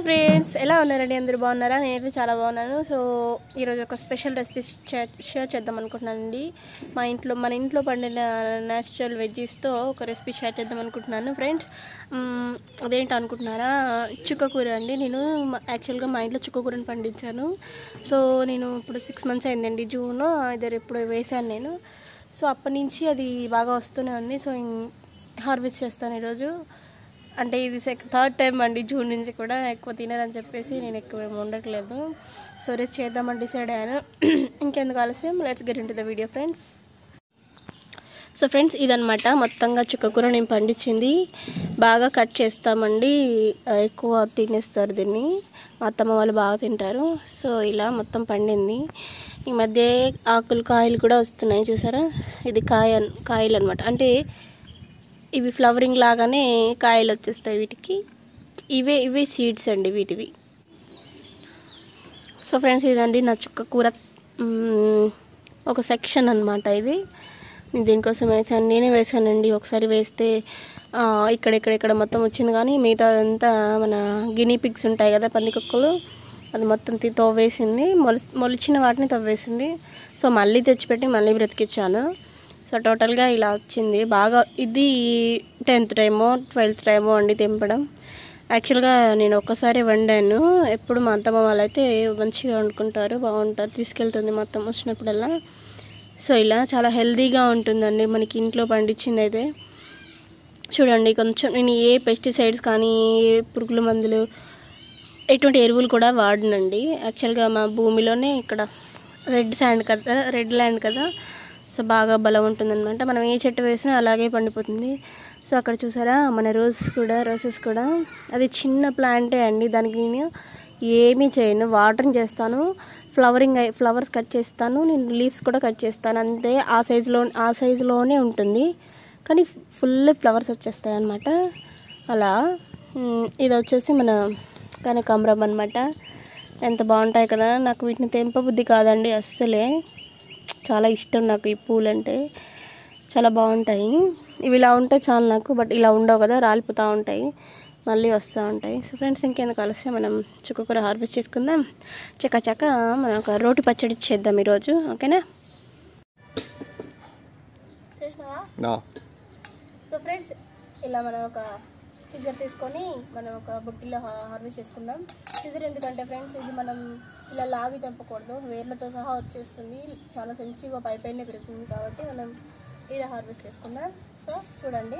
Friends ఎలా ఉన్నారండి అందరూ బాగున్నారా నేనైతే చాలా బాగున్నాను సో ఈరోజు ఒక స్పెషల్ రెసిపీ షేర్ చేద్దాం అనుకుంటున్నానండి మా ఇంట్లో మన ఇంట్లో పండిన న్యాచురల్ వెజ్జీస్తో ఒక రెసిపీ షేర్ చేద్దాం అనుకుంటున్నాను ఫ్రెండ్స్ మ్, అదేంటి అనుకుంటున్నారా చుక్కకూర అండి నేను యాక్చువల్గా మా ఇంట్లో చుక్కకూరని పండించాను సో నేను ఇప్పుడు సిక్స్ మంత్స్ అయిందండి జూన్ ఇద్దరు ఇప్పుడు వేసాను నేను సో అప్పటి నుంచి అది బాగా వస్తూనే ఉంది సో హార్వెస్ట్ చేస్తాను ఈరోజు అంటే ఇది సెక్ థర్డ్ టైం అండి జూన్ నుంచి కూడా ఎక్కువ తినరని చెప్పేసి నేను ఎక్కువ ఏమి ఉండట్లేదు సో రేపు చేద్దామని డిసైడ్ అయ్యాను ఇంకెందుకు ఆలస్యం let's get in the video friends so friends ఇదనమాట మొత్తంగా చుక్కకూర నేను పండించింది బాగా కట్ చేస్తామండి ఆ, ఎక్కువ తినేస్తారు దీన్ని మా అత్తమ్మ వాళ్ళు బాగా తింటారు సో ఇలా మొత్తం పండింది ఈ మధ్య ఆకులు కాయలు కూడా వస్తున్నాయి చూసారా ఇది కాయ కాయలు అనమాట అంటే ఇవి ఫ్లవరింగ్ లాగానే కాయలు వచ్చేస్తాయి వీటికి ఇవే ఇవే సీడ్స్ అండి వీటివి సో ఫ్రెండ్స్ ఇదండి నా చుక్క కూర మ్మ్, ఒక సెక్షన్ అనమాట ఇది నేను దీనికోసం వేసాను నేనే వేసానండి ఒకసారి వేస్తే ఆ, ఇక్కడ ఇక్కడ ఇక్కడ మొత్తం వచ్చింది కానీ మిగతా అంతా మన గినీ పిగ్స్ ఉంటాయి కదా పందికొక్కలు అది మొత్తం తీ- తవ్వేసింది మొలి మొలిచిన వాటిని తవ్వేసింది సో మళ్ళీ తెచ్చిపెట్టి మళ్ళీ బ్రతికిచ్చాను సో టోటల్గా ఇలా వచ్చింది బాగా ఇది టెన్త్ టైమో ట్వెల్త్ టైమో అండి తెంపడం యాక్చువల్గా నేను ఒక్కసారి వండాను ఎప్పుడు మా అత్తమ్మ వాళ్ళైతే మంచిగా వండుకుంటారు బాగుంటారు తీసుకెళ్తుంది మొత్తం వచ్చినప్పుడల్లా సో ఇలా చాలా హెల్తీగా ఉంటుందండి మనకి ఇంట్లో పండించింది అయితే చూడండి కొంచెం నేను ఏ పెస్టిసైడ్స్ కానీ ఏ పురుగుల మందులు ఎటువంటి ఎరువులు కూడా వాడనండి యాక్చువల్గా మా భూమిలోనే ఇక్కడ రెడ్ శాండ్ కదా రెడ్ ల్యాండ్ కదా సో బాగా బలం ఉంటుందన్నమాట మనం ఏ చెట్టు వేసినా అలాగే పండిపోతుంది సో అక్కడ చూసారా మన రోజ్ కూడా రోసెస్ కూడా అది చిన్న ప్లాంటే అండి దానికి నేను ఏమీ చేయను వాటరింగ్ చేస్తాను ఫ్లవరింగ్ అయి ఫ్లవర్స్ కట్ చేస్తాను నేను లీవ్స్ కూడా కట్ చేస్తాను అంతే ఆ సైజులో ఆ సైజులోనే ఉంటుంది కానీ ఫుల్ ఫ్లవర్స్ వచ్చేస్తాయి అన్నమాట అలా మ్, ఇది వచ్చేసి మన కనకాంబరం అనమాట ఎంత బాగుంటాయి కదా నాకు వీటిని తెంపబుద్ధి కాదండి అస్సలే చాలా ఇష్టం నాకు ఈ పూలు అంటే చాలా బాగుంటాయి ఇవి ఇలా ఉంటే చాలు నాకు బట్ ఇలా ఉండవు కదా రాలిపోతూ ఉంటాయి మళ్ళీ వస్తూ ఉంటాయి సో ఫ్రెండ్స్ ఇంకెందుకు ఆలస్యం మనం చుక్కకూర హార్వెస్ట్ చేసుకుందాం చక్క చక్క మనం ఒక రోటి పచ్చడి చేద్దాం ఈరోజు ఓకేనా నా సో ఫ్రెండ్స్ ఇలా మనం ఒక సిజర్ తీసుకొని మనం ఒక బుట్టిలో హా- హార్వెస్ట్ చేసుకుందాం సిజర్ ఎందుకంటే ఫ్రెండ్స్ ఇది మనం ఇలా లాగి తెంపకూడదు వేర్లతో సహా వచ్చేస్తుంది చాలా సెన్సిటివ్గా పై పైన పెరుగుతుంది కాబట్టి మనం ఇలా హార్వెస్ట్ చేసుకుందాం సో చూడండి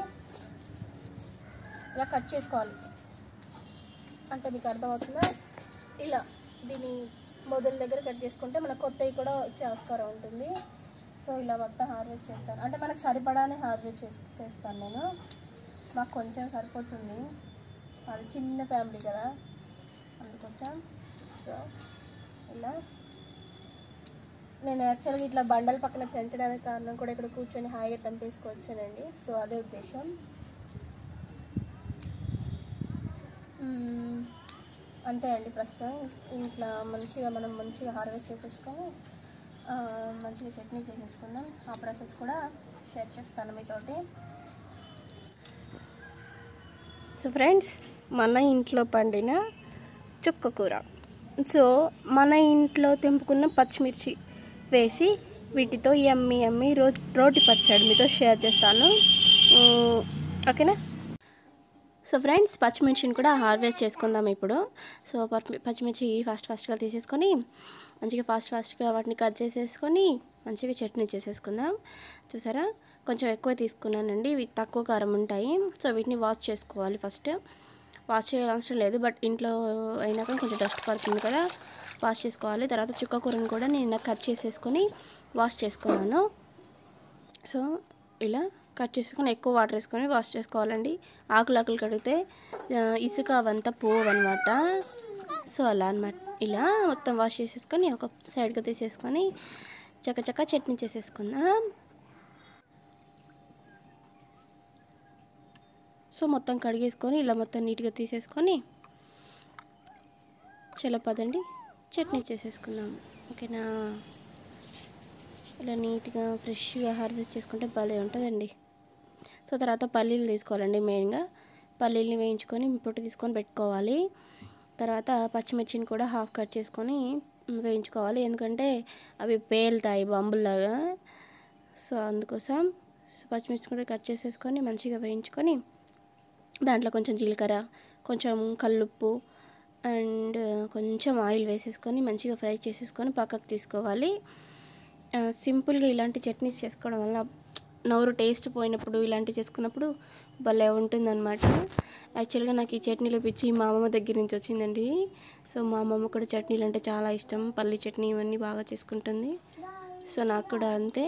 ఇలా కట్ చేసుకోవాలి అంటే మీకు అర్థమవుతుందా ఇలా దీని మొదల దగ్గర కట్ చేసుకుంటే మనకు కొత్తవి కూడా వచ్చే ఆస్కారం ఉంటుంది సో ఇలా మొత్తం హార్వెస్ట్ చేస్తాను అంటే మనకు సరిపడానే హార్వెస్ట్ చేసి చేస్తాను నేను మాకు కొంచెం సరిపోతుంది అది చిన్న ఫ్యామిలీ కదా అందుకోసం సో ఇలా నేను యాక్చువల్గా ఇట్లా బండల పక్కన పెంచడానికి కారణం కూడా ఇక్కడ కూర్చొని హాయిగా తెంపేసుకోవచ్చానండి సో అదే ఉద్దేశం మ్మ్. అంతే అండి ప్రస్తుతం ఇంట్లో మంచిగా మనం మంచిగా హార్వెస్ట్ చేసేసుకొని ఆ, మంచిగా చట్నీ చేసేసుకుందాం ఆ ప్రాసెస్ కూడా షేర్ చేస్తాను మీతోటి సో ఫ్రెండ్స్ మన ఇంట్లో పండిన చుక్క కూర సో మన ఇంట్లో తెంపుకున్న పచ్చిమిర్చి వేసి వీటితో ఎమ్మి ఎమ్మి రో రోటి పచ్చడి మీతో షేర్ చేస్తాను మ్మ్. ఓకేనా సో ఫ్రెండ్స్ పచ్చిమిర్చిని కూడా హార్వెస్ట్ చేసుకుందాం ఇప్పుడు సో పచ్చి- పచ్చిమిర్చి ఫాస్ట్ ఫాస్ట్గా తీసేసుకొని మంచిగా ఫాస్ట్ ఫాస్ట్గా వాటిని కట్ చేసేసుకొని మంచిగా చట్నీ చేసేసుకుందాం చూసారా కొంచెం ఎక్కువ తీసుకున్నానండి ఇవి తక్కువ కారం ఉంటాయి సో వీటిని వాష్ చేసుకోవాలి ఫస్ట్ వాష్ చేయాల్సిన అవసరం లేదు బట్ ఇంట్లో అయినాక కొంచెం డస్ట్ పడుతుంది కదా వాష్ చేసుకోవాలి తర్వాత చుక్క కూరని కూడా నేను కట్ చేసేసుకొని వాష్ చేసుకున్నాను సో ఇలా కట్ చేసుకొని ఎక్కువ వాటర్ వేసుకొని వాష్ చేసుకోవాలండి ఆకులు ఆకులు కడిగితే ఆ, ఇసుక అవంతా పోవు అనమాట సో అలా అనమాట ఇలా మొత్తం వాష్ చేసేసుకొని ఒక సైడ్గా తీసేసుకొని చక్క చక్క చట్నీ చేసేసుకుందాం సో మొత్తం కడిగేసుకొని ఇలా మొత్తం నీట్గా తీసేసుకొని చలో పదండి చట్నీ చేసేసుకుందాం ఓకేనా ఇలా నీట్గా ఫ్రెష్గా హార్వెస్ట్ చేసుకుంటే భలే ఉంటుందండి సో తర్వాత పల్లీలు తీసుకోవాలండి మెయిన్గా పల్లీల్ని వేయించుకొని పొట్టు తీసుకొని పెట్టుకోవాలి తర్వాత పచ్చిమిర్చిని కూడా హాఫ్ కట్ చేసుకొని వేయించుకోవాలి ఎందుకంటే అవి పేలుతాయి బంబుల్లాగా సో అందుకోసం పచ్చిమిర్చి కూడా కట్ చేసేసుకొని మంచిగా వేయించుకొని దాంట్లో కొంచెం జీలకర్ర కొంచెం కల్లుప్పు అండ్ కొంచెం ఆయిల్ వేసేసుకొని మంచిగా ఫ్రై చేసేసుకొని పక్కకు తీసుకోవాలి ఆ, సింపుల్గా ఇలాంటి చట్నీస్ చేసుకోవడం వల్ల నోరు టేస్ట్ పోయినప్పుడు ఇలాంటివి చేసుకున్నప్పుడు భలే ఉంటుందన్నమాట యాక్చువల్గా నాకు ఈ చట్నీలు పిచ్చి మా అమ్మమ్మ దగ్గర నుంచి వచ్చిందండి సో మా అమ్మమ్మ కూడా చట్నీలు అంటే చాలా ఇష్టం పల్లి చట్నీ ఇవన్నీ బాగా చేసుకుంటుంది సో నాకు కూడా అంతే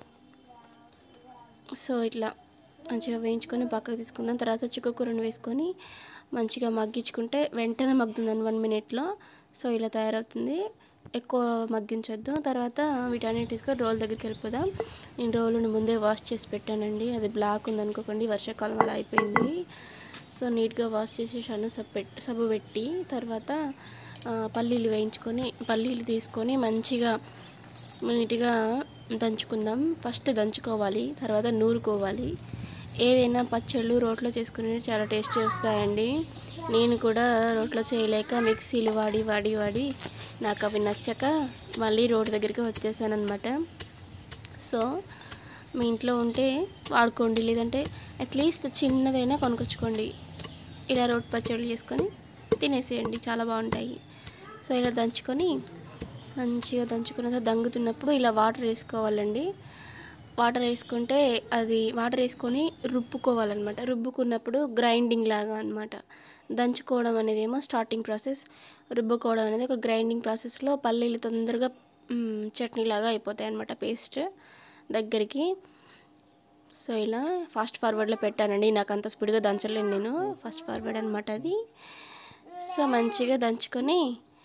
సో ఇట్లా మంచిగా వేయించుకొని పక్కకు తీసుకుందాం తర్వాత చుక్కకూరను వేసుకొని మంచిగా మగ్గించుకుంటే వెంటనే మగ్గుతుందని వన్ మినిట్లో సో ఇలా తయారవుతుంది ఎక్కువ మగ్గించొద్దు తర్వాత వీటన్నిటి తీసుకొని రోల్ దగ్గరికి వెళ్ళిపోదాం నేను రోలుని ముందే వాష్ చేసి పెట్టానండి అది బ్లాక్ ఉందనుకోకండి వర్షాకాలం అలా అయిపోయింది సో నీట్గా వాష్ చేసేసాను సబ్బు పెట్టి సబ్బు పెట్టి తర్వాత ఆ, పల్లీలు వేయించుకొని పల్లీలు తీసుకొని మంచిగా నీట్గా దంచుకుందాం ఫస్ట్ దంచుకోవాలి తర్వాత నూరుకోవాలి ఏదైనా పచ్చళ్ళు రోట్లో చేసుకుని చాలా టేస్ట్ వస్తాయండి నేను కూడా రోట్లో చేయలేక మిక్సీలు వాడి వాడి వాడి నాకు అవి నచ్చక మళ్ళీ రోడ్డు దగ్గరికి వచ్చేసాను అనమాట సో మీ ఇంట్లో ఉంటే వాడుకోండి లేదంటే అట్లీస్ట్ చిన్నదైనా కొనుక్కొచ్చుకోండి ఇలా రోడ్ పచ్చళ్ళు చేసుకొని తినేసేయండి చాలా బాగుంటాయి సో ఇలా దంచుకొని మంచిగా దంచుకున్న తర్వాత దంగుతున్నప్పుడు ఇలా వాటర్ వేసుకోవాలండి వాటర్ వేసుకుంటే అది వాటర్ వేసుకొని రుబ్బుకోవాలన్నమాట రుబ్బుకున్నప్పుడు గ్రైండింగ్ లాగా అనమాట దంచుకోవడం అనేది ఏమో స్టార్టింగ్ ప్రాసెస్ రుబ్బుకోవడం అనేది ఒక గ్రైండింగ్ ప్రాసెస్లో పల్లీలు తొందరగా మ్, చట్నీ లాగా అయిపోతాయి అనమాట పేస్ట్ దగ్గరికి సో ఇలా ఫాస్ట్ ఫార్వర్డ్లో పెట్టానండి నాకు అంత స్పీడ్గా దంచలేను నేను ఫాస్ట్ ఫార్వర్డ్ అనమాట అది సో మంచిగా దంచుకొని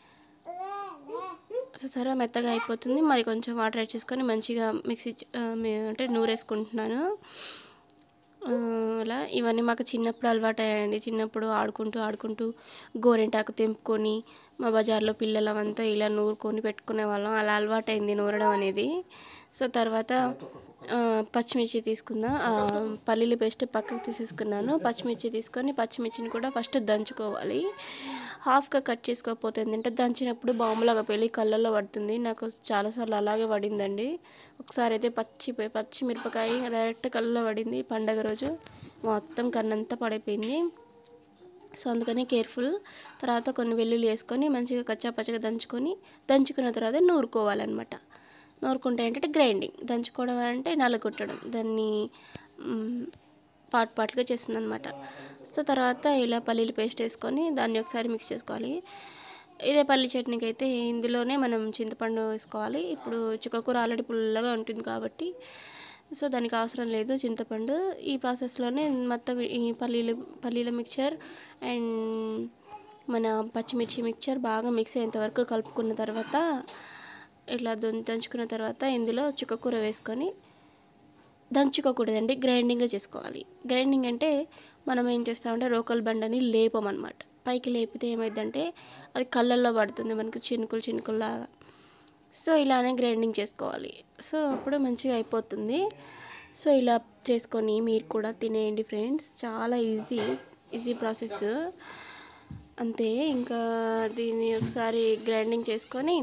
సో సరే మెత్తగా అయిపోతుంది మరి కొంచెం వాటర్ యాడ్ చేసుకొని మంచిగా మిక్సీ చ- ఆ, మే- అంటే నూరేసుకుంటున్నాను ఆ, అలా ఇవన్నీ మాకు చిన్నప్పుడు అలవాటు అయ్యాయండి చిన్నప్పుడు ఆడుకుంటూ ఆడుకుంటూ గోరెంటాకు తెంపుకొని మా బజార్లో పిల్లలు అవంతా ఇలా నూరుకొని పెట్టుకునే వాళ్ళం అలా అలవాటైంది నూరడం అనేది సో తర్వాత ఆ, పచ్చిమిర్చి తీసుకుందాం ఆ, పల్లీల పేస్ట్ పక్కకు తీసేసుకున్నాను పచ్చిమిర్చి తీసుకొని పచ్చిమిర్చిని కూడా ఫస్ట్ దంచుకోవాలి హాఫ్గా కట్ చేసుకోకపోతే ఏంటంటే దంచినప్పుడు బాంబులాగా పెళ్ళి కళ్ళల్లో పడుతుంది నాకు చాలాసార్లు అలాగే పడిందండి ఒకసారి అయితే పచ్చి పచ్చి మిరపకాయ డైరెక్ట్ కళ్ళలో పడింది పండగ రోజు మొత్తం కన్నంతా పడిపోయింది సో అందుకని కేర్ఫుల్ తర్వాత కొన్ని వెల్లుల్లి వేసుకొని మంచిగా కచ్చా పచ్చగా దంచుకొని దంచుకున్న తర్వాత నూరుకోవాలన్నమాట నూరుకుంటే ఏంటంటే గ్రైండింగ్ దంచుకోవడం అంటే నలగొట్టడం దాన్ని మ్, పార్ట్ పార్ట్గా చేస్తుంది అనమాట సో తర్వాత ఇలా పల్లీలు పేస్ట్ వేసుకొని దాన్ని ఒకసారి మిక్స్ చేసుకోవాలి ఇదే పల్లి చట్నీకి అయితే ఇందులోనే మనం చింతపండు వేసుకోవాలి ఇప్పుడు చుక్కకూర ఆల్రెడీ పుల్లగా ఉంటుంది కాబట్టి సో దానికి అవసరం లేదు చింతపండు ఈ ప్రాసెస్లోనే మొత్తం ఈ పల్లీలు పల్లీల మిక్చర్ అండ్ మన పచ్చిమిర్చి మిక్చర్ బాగా మిక్స్ అయ్యేంత వరకు కలుపుకున్న తర్వాత ఇట్లా దంచు దంచుకున్న తర్వాత ఇందులో చుక్కకూర వేసుకొని దంచుకోకూడదండి గ్రైండింగ్గా చేసుకోవాలి గ్రైండింగ్ అంటే మనం ఏం చేస్తామంటే రోకల్ బండని లేపమన్నమాట పైకి లేపితే ఏమైందంటే అది కళ్ళల్లో పడుతుంది మనకు చినుకులు చినుకుల్లాగా సో ఇలానే గ్రైండింగ్ చేసుకోవాలి సో అప్పుడు మంచిగా అయిపోతుంది సో ఇలా చేసుకొని మీరు కూడా తినేయండి ఫ్రెండ్స్ చాలా ఈజీ ఈజీ ప్రాసెస్ అంతే ఇంకా దీన్ని ఒకసారి గ్రైండింగ్ చేసుకొని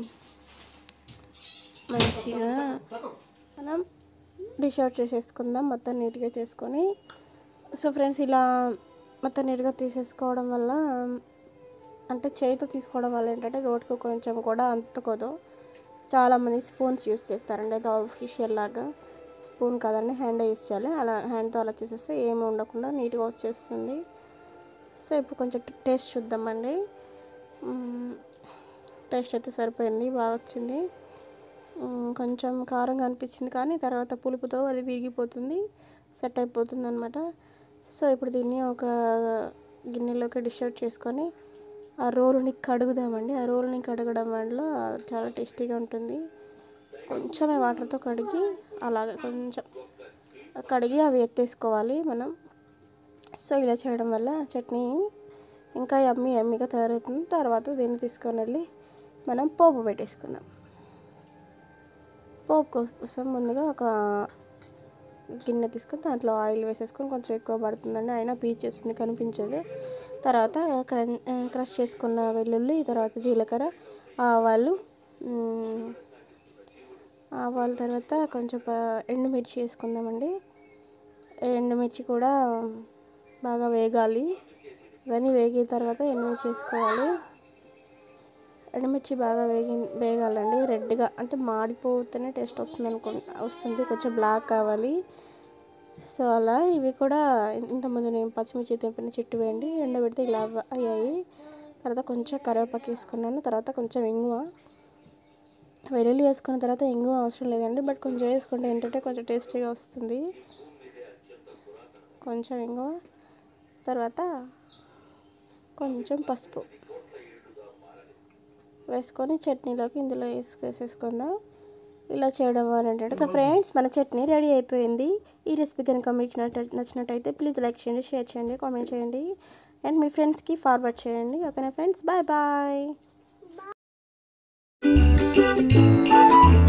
మంచిగా మనం డిష్ అవుట్ చేసేసుకుందాం మొత్తం నీట్గా చేసుకొని సో ఫ్రెండ్స్ ఇలా మొత్తం నీట్గా తీసేసుకోవడం వల్ల అంటే చేతితో తీసుకోవడం వల్ల ఏంటంటే రోడ్కి కొంచెం కూడా అంటుకోదు చాలామంది స్పూన్స్ యూస్ చేస్తారండి అది ఆఫిషియల్ లాగా స్పూన్ కాదండి హ్యాండ్ యూస్ చేయాలి అలా హ్యాండ్తో అలా చేసేస్తే ఏమి ఉండకుండా నీట్గా వచ్చేస్తుంది సో ఇప్పుడు కొంచెం టేస్ట్ చూద్దామండి టేస్ట్ అయితే సరిపోయింది బాగా వచ్చింది మ్మ్, కొంచెం కారంగా అనిపించింది కానీ తర్వాత పులుపుతో అది విరిగిపోతుంది సెట్ అయిపోతుంది అనమాట సో ఇప్పుడు దీన్ని ఒక గిన్నెలోకి డిష్ అవుట్ చేసుకొని ఆ రోలుని కడుగుదామండి ఆ రోలుని కడగడం వల్ల చాలా టేస్టీగా ఉంటుంది కొంచెమే వాటర్తో కడిగి అలాగ కొంచెం కడిగి అవి ఎత్తేసుకోవాలి మనం సో ఇలా చేయడం వల్ల చట్నీ ఇంకా ఎమ్మి ఎమ్మిగా తయారవుతుంది తర్వాత దీన్ని తీసుకొని వెళ్ళి మనం పోపు పెట్టేసుకుందాం పోపు కోసం ముందుగా ఒక గిన్నె తీసుకొని దాంట్లో ఆయిల్ వేసేసుకొని కొంచెం ఎక్కువ పడుతుందండి అయినా పీచేస్తుంది కనిపించదు తర్వాత క్రన్ క్రష్ చేసుకున్న వెల్లుల్లి తర్వాత జీలకర్ర ఆవాలు మ్, ఆవాల తర్వాత కొంచెం ప- ఎండుమిర్చి వేసుకుందామండి ఎండుమిర్చి కూడా బాగా వేగాలి ఇవన్నీ వేగిన తర్వాత ఎండుమిర్చి వేసుకోవాలి ఎండుమిర్చి బాగా వేగి వేగాలండి రెడ్గా అంటే మాడిపోతేనే టేస్ట్ వస్తుంది అనుకో వస్తుంది కొంచెం బ్లాక్ కావాలి సో అలా ఇవి కూడా ఇంతకుముందు నేను పచ్చిమిర్చి తెంపిన చెట్టు వేయండి ఎండబెడితే ఇలా అవ్వ- అయ్యాయి తర్వాత కొంచెం కరివేపాకు వేసుకున్నాను తర్వాత కొంచెం ఇంగువ వెల్లుల్లి వేసుకున్న తర్వాత ఇంగువ అవసరం లేదండి బట్ కొంచెం వేసుకుంటే ఏంటంటే కొంచెం టేస్టీగా వస్తుంది కొంచెం ఇంగువ తర్వాత కొంచెం పసుపు వేసుకొని చట్నీలోకి ఇందులో వేసి వేసేసుకుందాం ఇలా చేయడం వల్ల ఏంటంటే సో ఫ్రెండ్స్ మన చట్నీ రెడీ అయిపోయింది ఈ రెసిపీ కనుక మీకు నచ్చ- నచ్చినట్టయితే ప్లీజ్ లైక్ చేయండి షేర్ చేయండి కామెంట్ చేయండి అండ్ మీ ఫ్రెండ్స్కి ఫార్వర్డ్ చేయండి ఓకేనా ఫ్రెండ్స్ బాయ్ బాయ్